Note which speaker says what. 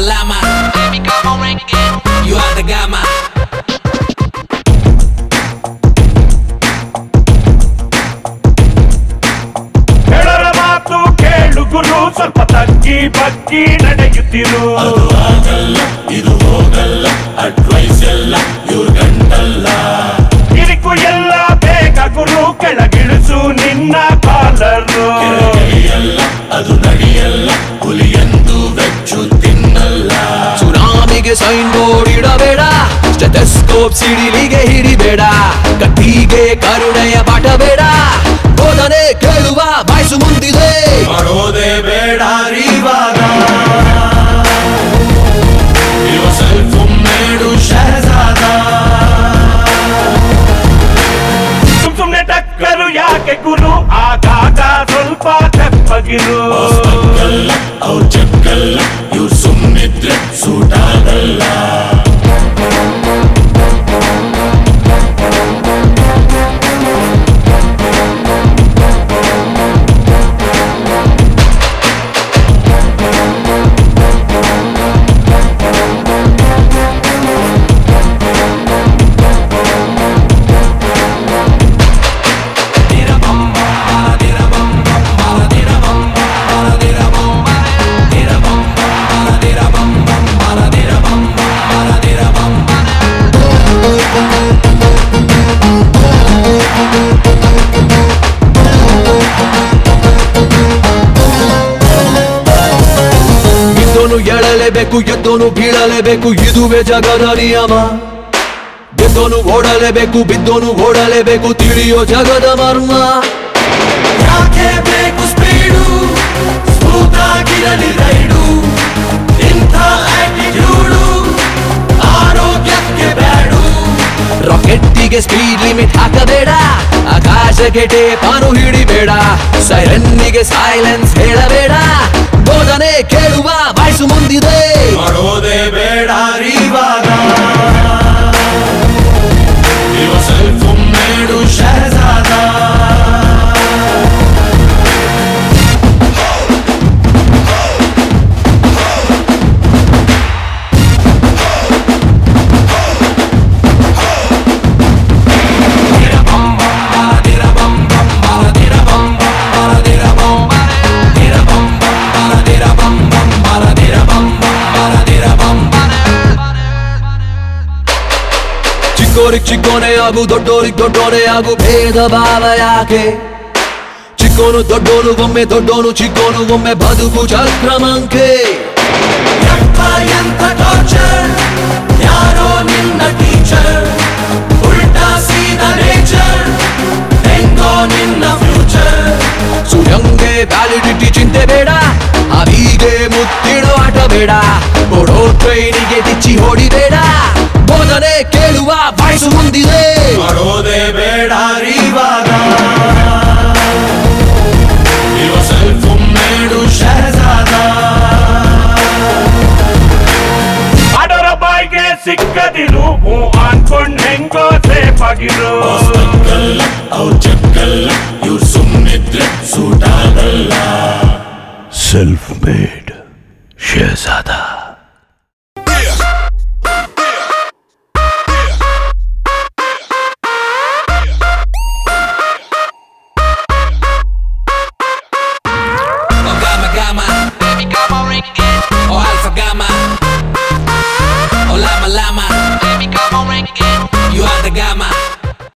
Speaker 1: lama. Baby, come on, ring again. You are the gamma.
Speaker 2: ಹೇಳರ ಮಾತು ಕೇಳು ಗುರು ಸ್ವಲ್ಪ ತಗ್ಗಿ ಬಗ್ಗಿ ನಡೆಯುತ್ತಿರು ಕಿರಿಕು ಎಲ್ಲ ಬೇಗ ಗುರು ಕೆಳಗಿಳಿಸು ನಿನ್ನ ಕಾಲರು
Speaker 3: ಸುನಾಮಿಗೆ ಸೈನ್ ಬೋರ್ಡ್ ಇಡಬೇಡ ಸ್ಟೆಥೆಸ್ಕೋಪ್ ಸಿಡಿಲಿಗೆ ಹಿಡಿಬೇಡ ಕತ್ತಿಗೆ ಕರುಣೆಯ ಪಾಠ ಬೇಡ ಬೋಧನೆ ಕೇಳುವ ಬಾಯ್ಸು ಮುಂದಿದೆ
Speaker 4: ಮಾಡೋದೇ ಬೇಡ ಇವಾಗ ಸೆಲ್ಫ್ ಮೇಡು ಶಹಜಾದ
Speaker 2: ಸುಮ್ ಸುಮ್ನೆ ಟಕ್ಕರು ಯಾಕೆ ಗುರು ಆಗಾಗ ಸ್ವಲ್ಪ ತೆಪ್ಪಗಿರು
Speaker 4: ಅವ್ರ ಚಕ್ಕಲ್ಲ ಇವ್ರು ಸುಮ್ಮನಿದ್ರೆ ಸೂಟ್ ಆಗಲ್ಲ
Speaker 3: ಇದ್ದೋನು ಎಳಲೇಬೇಕು ಎದ್ದೋನು ಬೀಳಲೇಬೇಕು ಇದುವೇ ಜಗದ ನಿಯಮ ಗೆದ್ದೋನು ಓಡಲೇಬೇಕು ಬಿದ್ದೋನು ಓಡಲೇಬೇಕು ತಿಳಿಯೋ ಜಗದ ಮರ್ಮ
Speaker 4: ಯಾಕೆ ಬೇಕು ಸ್ಪೀಡು ಸ್ಮೂತ್ ಆಗಿರಲಿ ರೈಡು ಇಂಥ ಆಟಿಟ್ಯೂಡು ಆರೋಗ್ಯಕ್ಕೆ ಬೇಡು
Speaker 3: ರಾಕೆಟ್ಟಿಗೆ ಸ್ಪೀಡ್ ಲಿಮಿಟ್ ಹಾಕಬೇಡ ಆಕಾಶಕ್ಕೆ ಟೇಪಾನು ಹಿಡಿಬೇಡ ಸೈರನ್ನಿಗೆ ಸೈಲೆನ್ಸ್ ಹೇಳಬೇಡ ಬೋಧನೆ ಕೇಳುವ ಬಾಯ್ಸು ಮುಂದಿದೆ
Speaker 4: ಮಾಡೋದೇ ಬೇಡ ಇವಾಗ ಇವ ಸೆಲ್ಫ್ ಮೇಡು ಶಹಜಾದ
Speaker 3: ಚಿಕ್ಕೋರಿಗ್ ಚಿಕ್ಕೋನೆ ಆಗು ದೊಡ್ಡೋರಿಗ್ ದೊಡ್ಡೋನೆ ಆಗು ಭೇದ ಭಾವ ಯಾಕೆ ಚಿಕ್ಕೋನು ದೊಡ್ಡೋನು ಒಮ್ಮೆ ದೊಡ್ಡೋನು ಚಿಕ್ಕೋನು ಒಮ್ಮೆ ಬದುಕು ಚಕ್ರಮಂಕೆ
Speaker 4: ಯಪ್ಪ ಎಂತ ಟಾರ್ಚರ್ ಯಾರೋ ನಿನ್ನ ಟೀಚರ್ ಉಲ್ಟಾ ಸೀದಾ ನೇಚರ್ ಹೆಂಗೋ ನಿನ್ನ ಫ್ಯೂಚರ್
Speaker 3: ಸುಯಂಗೆ ವ್ಯಾಲಿಡಿಟಿ ಚಿಂತೆ ಬೇಡ ಅವಿಗೆ ಮುತ್ತಿಡೋ ಆಟ ಬೇಡ ಕೊಡೋ ಟ್ರೈನಿಗೆ ಡಿಚ್ಚಿ ಹೊಡಿಬೇಡ ಬೋಧನೆ ಕೇಳುವ ಬಾಯ್ಸು ಮುಂದಿದೆ
Speaker 4: ಮಾಡೋದೇ ಬೇಡ ಇವಾಗ ಇವ ಸೆಲ್ಫ್ ಮೇಡು ಶಹಜಾದ
Speaker 2: ಆಡೋರ ಬಾಯ್ಗೆ ಸಿಕ್ಕದಿರು ಹೂ ಅನ್ಕೊಂಡ್ ಹೆಂಗೋ ಸೇಫ್ ಆಗಿರು
Speaker 4: ಅವ್ರ ಚಕ್ಕಲ್ಲ ಇವ್ರು ಸುಮ್ಮನಿದ್ರೆ ಸೂಟ್ ಆಗಲ್ಲ
Speaker 3: ಸೆಲ್ಫ್ ಮೇಡ್ ಶೇಜಾದ